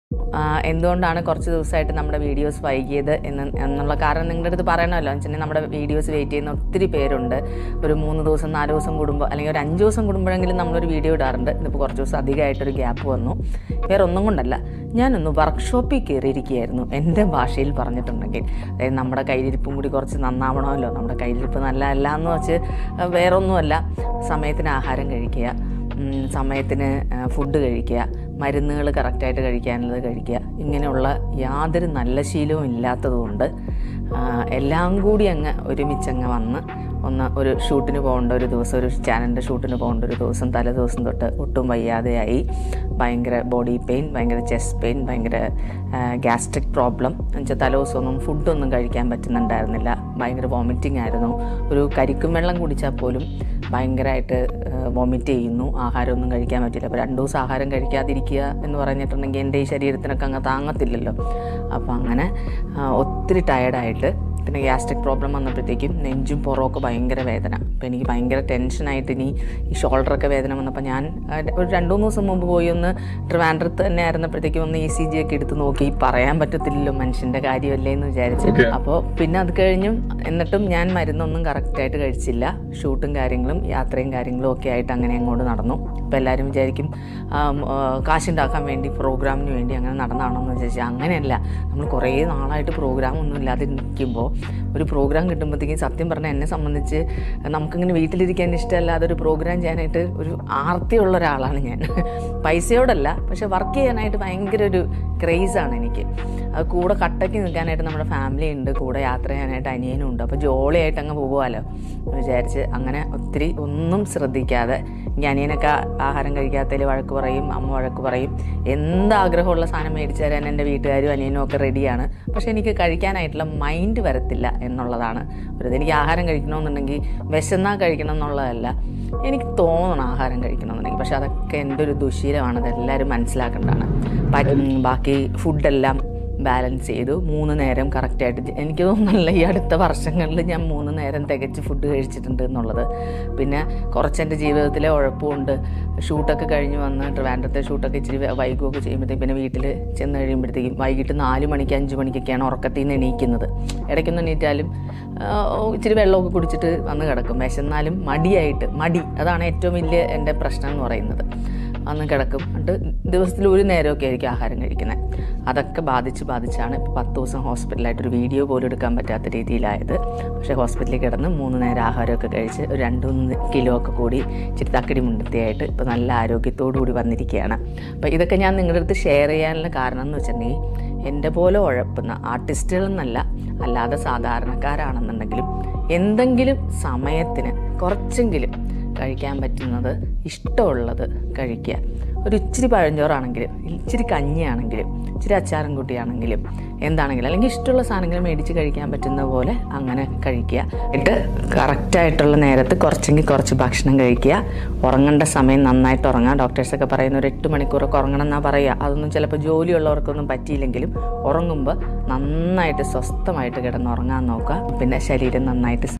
ആ, എന്തുകൊണ്ടാണ് കുറച്ച് ദിവസമായിട്ട് നമ്മുടെ വീഡിയോസ് വൈകിയത് എന്ന് എന്നുള്ള കാരണം നിങ്ങളുടെ അടുത്ത് പറയണമല്ലോ വെച്ചിട്ടുണ്ടെങ്കിൽ നമ്മുടെ വീഡിയോസ് വെയിറ്റ് ചെയ്യുന്ന ഒത്തിരി പേരുണ്ട് ഒരു മൂന്ന് ദിവസം നാല് ദിവസം കൂടുമ്പോൾ അല്ലെങ്കിൽ ഒരു അഞ്ച് ദിവസം കൂടുമ്പോഴെങ്കിലും നമ്മളൊരു വീഡിയോ ഇടാറുണ്ട് ഇതിപ്പോൾ കുറച്ച് ദിവസം അധികമായിട്ടൊരു ഗ്യാപ്പ് വന്നു വേറെ ഒന്നും കൊണ്ടല്ല ഞാനൊന്ന് വർക്ക്ഷോപ്പിൽ കയറിയിരിക്കുകയായിരുന്നു എൻ്റെ ഭാഷയിൽ പറഞ്ഞിട്ടുണ്ടെങ്കിൽ അതായത് നമ്മുടെ കയ്യിലിരിപ്പും കൂടി കുറച്ച് നന്നാവണമല്ലോ നമ്മുടെ കയ്യിലിരിപ്പ് നല്ല അല്ല എന്ന് വെച്ച് വേറൊന്നുമല്ല സമയത്തിന് ആഹാരം കഴിക്കുക ഉം, സമയത്തിന് ഫുഡ് കഴിക്കുക മരുന്നുകൾ കറക്റ്റായിട്ട് കഴിക്കാനുള്ളത് കഴിക്കുക ഇങ്ങനെയുള്ള യാതൊരു നല്ല ശീലവും ഇല്ലാത്തതുകൊണ്ട് ആ, എല്ലാം കൂടി അങ്ങ് ഒരുമിച്ചങ്ങ് വന്ന് ഒന്ന് ഒരു ഷൂട്ടിന് പോകേണ്ട ഒരു ദിവസം ഒരു ചാനലിൻ്റെ ഷൂട്ടിന് പോകേണ്ട ഒരു ദിവസം തലേ ദിവസം തൊട്ട് ഒട്ടും വയ്യാതെയായി ഭയങ്കര ബോഡി പെയിൻ ഭയങ്കര ചെസ്റ്റ് പെയിൻ ഭയങ്കര ഗ്യാസ്ട്രിക് പ്രോബ്ലം എന്നുവെച്ചാൽ തലേ ദിവസമൊന്നും ഫുഡൊന്നും കഴിക്കാൻ പറ്റുന്നുണ്ടായിരുന്നില്ല ഭയങ്കര വോമിറ്റിംഗ് ആയിരുന്നു ഒരു കരിക്കും വെള്ളം കുടിച്ചാൽ പോലും ഭയങ്കരമായിട്ട് വോമിറ്റ് ചെയ്യുന്നു ആഹാരമൊന്നും കഴിക്കാൻ പറ്റില്ല അപ്പോൾ രണ്ട് ദിവസം ആഹാരം കഴിക്കാതിരിക്കുക എന്ന് പറഞ്ഞിട്ടുണ്ടെങ്കിൽ എൻ്റെ ഈ ശരീരത്തിനൊക്കെ അങ്ങ് താങ്ങത്തില്ലല്ലോ അപ്പോൾ അങ്ങനെ ആ, ഒത്തിരി ടയർഡായിട്ട് പിന്നെ ഗ്യാസ്ട്രിക് പ്രോബ്ലം വന്നപ്പോഴത്തേക്കും നെഞ്ചും പുറമൊക്കെ ഭയങ്കര വേദന അപ്പോൾ എനിക്ക് ഭയങ്കര ടെൻഷനായിട്ട് ഇനി ഈ ഷോൾഡറൊക്കെ വേദന വന്നപ്പോൾ ഞാൻ ആ, ഒരു രണ്ട് മൂന്ന് ദിവസം മുമ്പ് പോയി ഒന്ന് ട്രിവാൻഡ്രത്ത് തന്നെ ആയിരുന്നപ്പോഴത്തേക്കും ഒന്ന് ഇ സി ജി ഒക്കെ എടുത്ത് നോക്കി പറയാൻ പറ്റത്തില്ലല്ലോ മനുഷ്യൻ്റെ കാര്യമല്ലേ എന്ന് വിചാരിച്ചു അപ്പോൾ പിന്നെ അത് കഴിഞ്ഞും എന്നിട്ടും ഞാൻ മരുന്നൊന്നും കറക്റ്റായിട്ട് കഴിച്ചില്ല ഷൂട്ടും കാര്യങ്ങളും യാത്രയും കാര്യങ്ങളും ഒക്കെ ആയിട്ട് അങ്ങനെ അങ്ങോട്ട് നടന്നു അപ്പോൾ എല്ലാവരും വിചാരിക്കും ആം, ആ, കാശുണ്ടാക്കാൻ വേണ്ടി പ്രോഗ്രാമിന് വേണ്ടി അങ്ങനെ നടന്നതാണോ എന്ന് വിചാരിച്ചാൽ അങ്ങനെയല്ല നമ്മൾ കുറേ നാളായിട്ട് പ്രോഗ്രാം ഒന്നും ഇല്ലാതെ നിൽക്കുമ്പോൾ ഒരു പ്രോഗ്രാം കിട്ടുമ്പോഴത്തേക്കും സത്യം പറഞ്ഞാൽ എന്നെ സംബന്ധിച്ച് നമുക്കിങ്ങനെ വീട്ടിലിരിക്കാൻ ഇഷ്ടമല്ലാതെ ഒരു പ്രോഗ്രാം ചെയ്യാനായിട്ട് ഒരു ആർത്തിയുള്ള ഒരാളാണ് ഞാൻ പൈസയോടല്ല പക്ഷെ വർക്ക് ചെയ്യാനായിട്ട് ഭയങ്കര ഒരു ക്രേസാണ് എനിക്ക് അത് കൂടെ കട്ടയ്ക്ക് നിൽക്കാനായിട്ട് നമ്മുടെ ഫാമിലി ഉണ്ട് കൂടെ യാത്ര ചെയ്യാനായിട്ട് അനിയനും ഉണ്ട് അപ്പോൾ ജോളിയായിട്ട് അങ്ങ് പോകുമല്ലോ എന്ന് വിചാരിച്ച് അങ്ങനെ ഒത്തിരി ഒന്നും ശ്രദ്ധിക്കാതെ ഈ അനിയനൊക്കെ ആഹാരം കഴിക്കാത്തതിൽ വഴക്ക് പറയും അമ്മ വഴക്ക് പറയും എന്ത് ആഗ്രഹമുള്ള സാധനം മേടിച്ചു തരാൻ എൻ്റെ വീട്ടുകാരും അനിയനും ഒക്കെ റെഡിയാണ് പക്ഷേ എനിക്ക് കഴിക്കാനായിട്ടുള്ള മൈൻഡ് വരത്തില്ല എന്നുള്ളതാണ് ഒരു എനിക്ക് ആഹാരം കഴിക്കണമെന്നുണ്ടെങ്കിൽ വിശന്നാൽ കഴിക്കണം എന്നുള്ളതല്ല എനിക്ക് തോന്നണം ആഹാരം കഴിക്കണമെന്നുണ്ടെങ്കിൽ പക്ഷെ അതൊക്കെ എൻ്റെ ഒരു ദുശീലമാണ് അതെല്ലാവരും മനസ്സിലാക്കേണ്ടതാണ് പ- ബാക്കി ഫുഡെല്ലാം ബാലൻസ് ചെയ്തു മൂന്ന് നേരം കറക്റ്റായിട്ട് എനിക്ക് തോന്നുന്നില്ല ഈ അടുത്ത വർഷങ്ങളിൽ ഞാൻ മൂന്ന് നേരം തികച്ച് ഫുഡ് കഴിച്ചിട്ടുണ്ട് എന്നുള്ളത് പിന്നെ കുറച്ച് എൻ്റെ ജീവിതത്തിലെ ഉഴപ്പുണ്ട് ഷൂട്ടൊക്കെ കഴിഞ്ഞ് വന്ന് ട്രിവാൻഡ്രത്തെ ഷൂട്ടൊക്കെ ഇച്ചിരി വൈകുമൊക്കെ ചെയ്യുമ്പോഴത്തേക്കും പിന്നെ വീട്ടിൽ ചെന്ന് കഴിയുമ്പോഴത്തേക്കും വൈകിട്ട് നാല് മണിക്ക് അഞ്ച് മണിക്കൊക്കെയാണ് ഉറക്കത്തിൽ നിന്ന് എണീക്കുന്നത് ഇടയ്ക്കൊന്ന് എണീറ്റാലും ആ, ഇച്ചിരി വെള്ളമൊക്കെ കുടിച്ചിട്ട് വന്ന് കിടക്കും വിശന്നാലും മടിയായിട്ട് മടി അതാണ് ഏറ്റവും വലിയ എൻ്റെ പ്രശ്നം എന്ന് പറയുന്നത് വന്ന് കിടക്കും എന്നിട്ട് ദിവസത്തിൽ ഒരു നേരമൊക്കെ ആയിരിക്കും ആഹാരം കഴിക്കുന്നത് അതൊക്കെ ബാധിച്ച് ബാധിച്ചാണ് ഇപ്പോൾ പത്ത് ദിവസം ഹോസ്പിറ്റലായിട്ട് ഒരു വീഡിയോ പോലും എടുക്കാൻ പറ്റാത്ത രീതിയിലായത് പക്ഷേ ഹോസ്പിറ്റലിൽ കിടന്ന് മൂന്ന് നേരം ആഹാരമൊക്കെ കഴിച്ച് ഒരു രണ്ട് മൂന്ന് കിലോ ഒക്കെ കൂടി ഇച്ചിരി തക്കടി മുണ്ടത്തിയായിട്ട് ഇപ്പോൾ നല്ല ആരോഗ്യത്തോടു കൂടി വന്നിരിക്കുകയാണ് അപ്പോൾ ഇതൊക്കെ ഞാൻ നിങ്ങളുടെ അടുത്ത് ഷെയർ ചെയ്യാനുള്ള കാരണം എന്ന് വെച്ചിട്ടുണ്ടെങ്കിൽ എൻ്റെ പോലെ ഉഴപ്പുന്ന ആർട്ടിസ്റ്റുകൾ എന്നല്ല അല്ലാതെ സാധാരണക്കാരാണെന്നുണ്ടെങ്കിലും എന്തെങ്കിലും സമയത്തിന് കുറച്ചെങ്കിലും കഴിക്കാൻ പറ്റുന്നത് ഇഷ്ടമുള്ളത് കഴിക്കുക ഒരു ഇച്ചിരി പഴഞ്ചോറാണെങ്കിലും ഇച്ചിരി കഞ്ഞിയാണെങ്കിലും ഇച്ചിരി അച്ചാറും കുട്ടിയാണെങ്കിലും എന്താണെങ്കിലും അല്ലെങ്കിൽ ഇഷ്ടമുള്ള സാധനങ്ങൾ മേടിച്ച് കഴിക്കാൻ പറ്റുന്ന പോലെ അങ്ങനെ കഴിക്കുക എന്നിട്ട് കറക്റ്റായിട്ടുള്ള നേരത്ത് കുറച്ചെങ്കിൽ കുറച്ച് ഭക്ഷണം കഴിക്കുക ഉറങ്ങേണ്ട സമയം നന്നായിട്ട് ഉറങ്ങുക ഡോക്ടേഴ്സൊക്കെ പറയുന്ന ഒരു എട്ട് മണിക്കൂറൊക്കെ ഉറങ്ങണം എന്നാണ് പറയുക അതൊന്നും ചിലപ്പോൾ ജോലിയുള്ളവർക്കൊന്നും പറ്റിയില്ലെങ്കിലും ഉറങ്ങുമ്പോൾ നന്നായിട്ട് സ്വസ്ഥമായിട്ട് കിടന്ന് ഉറങ്ങാൻ നോക്കുക പിന്നെ ശരീരം നന്നായിട്ട്